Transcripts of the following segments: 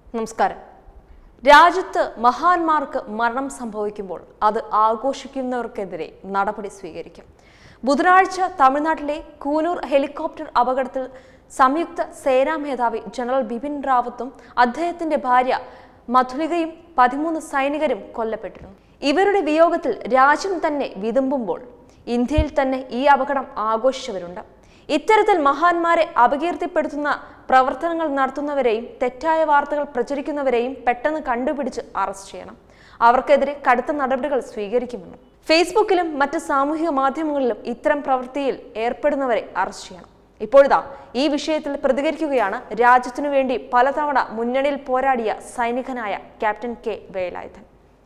നമസ്കാരം രാജ്യത്ത് മഹാന്മാർക്ക് മരണം സംഭവിക്കുമ്പോൾ അത് ആഘോഷിക്കുന്നവർക്കെതിരെ നടപടി സ്വീകരിക്കും ബുധനാഴ്ച തമിഴ്നാട്ടിലെ കൂനൂർ ഹെലികോപ്റ്റർ അപകടത്തിൽ സംയുക്ത സേനാ മേധാവി ജനറൽ ബിപിൻ റാവത്തും അദ്ദേഹത്തിന്റെ ഭാര്യ മധുലികയും പതിമൂന്ന് സൈനികരും കൊല്ലപ്പെട്ടിരുന്നു ഇവരുടെ വിയോഗത്തിൽ രാജ്യം തന്നെ വിതുമ്പുമ്പോൾ ഇന്ത്യയിൽ തന്നെ ഈ അപകടം ആഘോഷിച്ചവരുണ്ട് ഇത്തരത്തിൽ മഹാന്മാരെ അപകീർത്തിപ്പെടുത്തുന്ന പ്രവർത്തനങ്ങൾ നടത്തുന്നവരെയും തെറ്റായ വാർത്തകൾ പ്രചരിക്കുന്നവരെയും പെട്ടെന്ന് കണ്ടുപിടിച്ച് അറസ്റ്റ് ചെയ്യണം അവർക്കെതിരെ കടുത്ത നടപടികൾ സ്വീകരിക്കുമെന്ന് ഫേസ്ബുക്കിലും മറ്റ് സാമൂഹിക മാധ്യമങ്ങളിലും ഇത്തരം പ്രവൃത്തിയിൽ ഏർപ്പെടുന്നവരെ അറസ്റ്റ് ചെയ്യണം ഇപ്പോഴിതാ ഈ വിഷയത്തിൽ പ്രതികരിക്കുകയാണ് രാജ്യത്തിനു വേണ്ടി പലതവണ മുന്നണിയിൽ പോരാടിയ സൈനികനായ ക്യാപ്റ്റൻ കെ വേലായുധൻ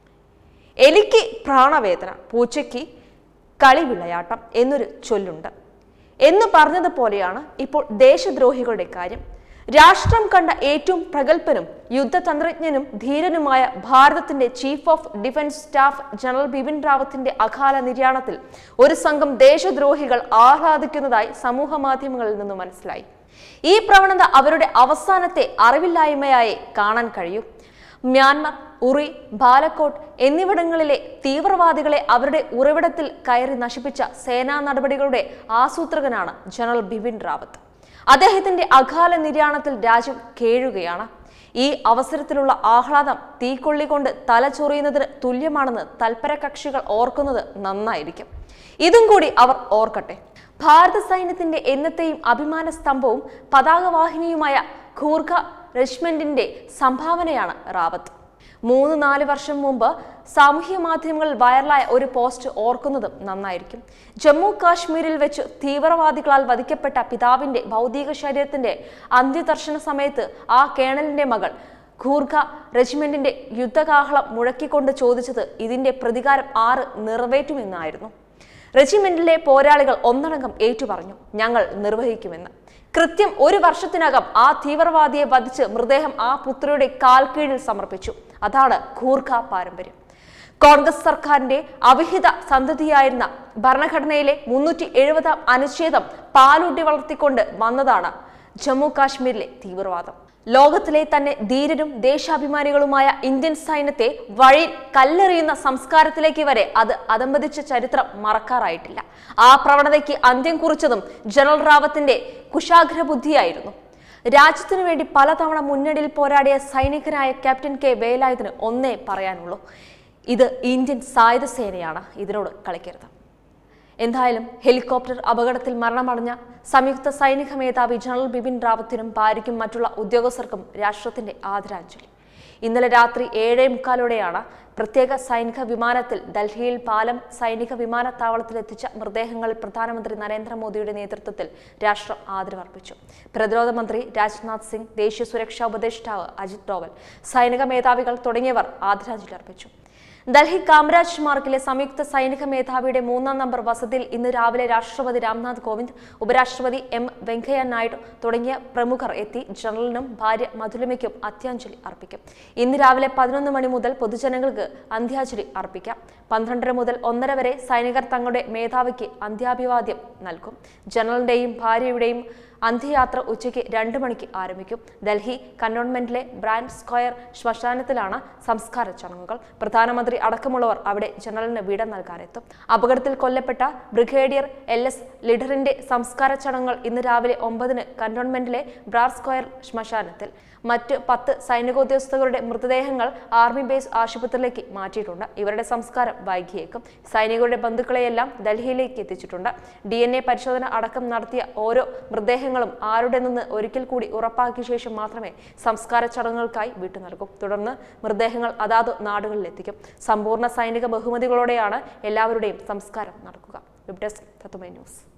എലിക്ക് പ്രാണവേദന പൂച്ചയ്ക്ക് കളിവിളയാട്ടം എന്നൊരു ചൊല്ലുണ്ട് എന്ന് പറഞ്ഞതുപോലെയാണ് ഇപ്പോൾ ദേശദ്രോഹികളുടെ കാര്യം രാഷ്ട്രം കണ്ട ഏറ്റവും പ്രഗത്ഭനും യുദ്ധതന്ത്രജ്ഞനും ധീരനുമായ ഭാരതത്തിന്റെ chief of defence staff general Bipin റാവത്തിന്റെ അകാല നിര്യാണത്തിൽ ഒരു സംഘം ദേശദ്രോഹികൾ ആഹ്ലാദിക്കുന്നതായി സമൂഹ മാധ്യമങ്ങളിൽ നിന്ന് മനസ്സിലായി ഈ പ്രവണത അവരുടെ അവസാനത്തെ അറിവില്ലായ്മയായി കാണാൻ കഴിയും മ്യാൻമർ ഉറി ബാലക്കോട്ട് എന്നിവിടങ്ങളിലെ തീവ്രവാദികളെ അവരുടെ ഉറവിടത്തിൽ കയറി നശിപ്പിച്ച സേനാ നടപടികളുടെ ആസൂത്രകനാണ് ജനറൽ ബിപിൻ റാവത്ത് അദ്ദേഹത്തിന്റെ അകാല നിര്യാണത്തിൽ രാജ്യം കേഴുകയാണ് ഈ അവസരത്തിലുള്ള ആഹ്ലാദം തീക്കൊള്ളിക്കൊണ്ട് തല ചൊറിയുന്നതിന് തുല്യമാണെന്ന് തൽപര കക്ഷികൾ ഓർക്കുന്നത് നന്നായിരിക്കും ഇതും കൂടി അവർ ഓർക്കട്ടെ ഭാരത സൈന്യത്തിന്റെ എന്നത്തെയും അഭിമാന സ്തംഭവും പതാകവാഹിനിയുമായ ഖൂർഖ റെജിമെന്റിന്റെ സംഭാവനയാണ് റാവത്ത് മൂന്ന് നാല് വർഷം മുമ്പ് സാമൂഹ്യ മാധ്യമങ്ങളിൽ വൈറലായ ഒരു പോസ്റ്റ് ഓർക്കുന്നതും നന്നായിരിക്കും ജമ്മു കാശ്മീരിൽ വെച്ച് തീവ്രവാദികളാൽ വധിക്കപ്പെട്ട പിതാവിന്റെ ഭൗതിക ശരീരത്തിന്റെ അന്ത്യദർശന സമയത്ത് ആ കേണലിന്റെ മകൾ ഖൂർഖ റെജിമെന്റിന്റെ യുദ്ധകാഹളം മുഴക്കിക്കൊണ്ട് ചോദിച്ചത് ഇതിന്റെ പ്രതികാരം ആറ് നിറവേറ്റുമെന്നായിരുന്നു റെജിമെന്റിലെ പോരാളികൾ ഒന്നടങ്കം ഏറ്റുപറഞ്ഞു ഞങ്ങൾ നിർവഹിക്കുമെന്ന് കൃത്യം ഒരു വർഷത്തിനകം ആ തീവ്രവാദിയെ വധിച്ച് മൃതദേഹം ആ പുത്രിയുടെ കാൽ കീഴിൽ സമർപ്പിച്ചു അതാണ് ഖൂർഖ പാരമ്പര്യം കോൺഗ്രസ് സർക്കാരിന്റെ അവിഹിത സന്തതിയായിരുന്ന ഭരണഘടനയിലെ മുന്നൂറ്റി എഴുപതാം അനുച്ഛേദം പാലൂട്ടി വളർത്തിക്കൊണ്ട് വന്നതാണ് ജമ്മു കാശ്മീരിലെ തീവ്രവാദം ലോകത്തിലെ തന്നെ ധീരരും ദേശാഭിമാനികളുമായ ഇന്ത്യൻ സൈന്യത്തെ വഴി കല്ലെറിയുന്ന സംസ്കാരത്തിലേക്ക് വരെ അത് അതമ്പതിച്ച ചരിത്രം മറക്കാറായിട്ടില്ല ആ പ്രവണതയ്ക്ക് അന്ത്യം കുറിച്ചതും ജനറൽ റാവത്തിന്റെ കുശാഗ്രബുദ്ധിയായിരുന്നു രാജ്യത്തിനു വേണ്ടി പലതവണ മുന്നണിയിൽ പോരാടിയ സൈനികനായ ക്യാപ്റ്റൻ കെ വേലായുധന് ഒന്നേ പറയാനുള്ളൂ ഇത് ഇന്ത്യൻ സായുധ സേനയാണ് ഇതിനോട് കളിക്കരുത് എന്തായാലും ഹെലികോപ്റ്റർ അപകടത്തിൽ മരണമടഞ്ഞ സംയുക്ത സൈനിക മേധാവി ജനറൽ ബിപിൻ റാവത്തിനും ഭാര്യയ്ക്കും മറ്റുള്ള ഉദ്യോഗസ്ഥർക്കും രാഷ്ട്രത്തിന്റെ ആദരാഞ്ജലി ഇന്നലെ രാത്രി ഏഴേ മുക്കാലോടെയാണ് പ്രത്യേക സൈനിക വിമാനത്തിൽ ഡൽഹിയിൽ പാലം സൈനിക വിമാനത്താവളത്തിലെത്തിച്ച മൃതദേഹങ്ങളിൽ പ്രധാനമന്ത്രി നരേന്ദ്രമോദിയുടെ നേതൃത്വത്തിൽ രാഷ്ട്രം ആദരവർപ്പിച്ചു പ്രതിരോധ മന്ത്രി രാജ്നാഥ് സിംഗ് ദേശീയ സുരക്ഷാ ഉപദേഷ്ടാവ് അജിത് ഡോവൽ സൈനിക മേധാവികൾ തുടങ്ങിയവർ ആദരാഞ്ജലി അർപ്പിച്ചു ഡൽഹി കാമരാജ് മാർഗിലെ സംയുക്ത സൈനിക മേധാവിയുടെ മൂന്നാം നമ്പർ വസതിയിൽ ഇന്ന് രാവിലെ രാഷ്ട്രപതി രാംനാഥ് കോവിന്ദ് ഉപരാഷ്ട്രപതി എം വെങ്കയ്യ നായിഡു തുടങ്ങിയ പ്രമുഖർ എത്തി ജനറലിനും ഭാര്യ മധുലിമയ്ക്കും അന്ത്യാഞ്ജലി അർപ്പിക്കും ഇന്ന് രാവിലെ പതിനൊന്ന് മണി മുതൽ പൊതുജനങ്ങൾക്ക് അന്ത്യാഞ്ജലി അർപ്പിക്കാം പന്ത്രണ്ടര മുതൽ ഒന്നര വരെ സൈനികർ തങ്ങളുടെ മേധാവിക്ക് അന്ത്യാഭിവാദ്യം നൽകും ജനറലിന്റെയും ഭാര്യയുടെയും അന്ത്യയാത്ര ഉച്ചയ്ക്ക് രണ്ട് മണിക്ക് ആരംഭിക്കും ഡൽഹി കന്റോൺമെന്റിലെ ബ്രാൻഡ് സ്ക്വയർ ശ്മശാനത്തിലാണ് സംസ്കാര ചടങ്ങുകൾ പ്രധാനമന്ത്രി അടക്കമുള്ളവർ അവിടെ ജനറലിന് വിട നൽകാനെത്തും അപകടത്തിൽ കൊല്ലപ്പെട്ട ബ്രിഗേഡിയർ എൽ എസ് ലിഡറിന്റെ സംസ്കാര ചടങ്ങുകൾ ഇന്ന് രാവിലെ ഒമ്പതിന് കന്റോൺമെന്റിലെ ബ്രാർ സ്ക്വയർ ശ്മശാനത്തിൽ മറ്റ് പത്ത് സൈനികോദ്യോഗസ്ഥരുടെ മൃതദേഹങ്ങൾ ആർമി ബേസ് ആശുപത്രിയിലേക്ക് മാറ്റിയിട്ടുണ്ട് ഇവരുടെ സംസ്കാരം വൈകിയേക്കും സൈനികരുടെ ബന്ധുക്കളെയെല്ലാം ഡൽഹിയിലേക്ക് എത്തിച്ചിട്ടുണ്ട് ഡി എൻ എ പരിശോധന അടക്കം നടത്തിയ ഓരോ മൃതദേഹങ്ങളും ആരുടെ നിന്ന് ഒരിക്കൽ കൂടി ഉറപ്പാക്കിയ ശേഷം മാത്രമേ സംസ്കാര ചടങ്ങുകൾക്കായി വിട്ടു നൽകൂ തുടർന്ന് മൃതദേഹങ്ങൾ അതാത് നാടുകളിലെത്തിക്കും സമ്പൂർണ്ണ സൈനിക ബഹുമതികളോടെയാണ് എല്ലാവരുടെയും സംസ്കാരം നടക്കുക വെബ് ഡെസ്ക് തത്തുമൈ ന്യൂസ്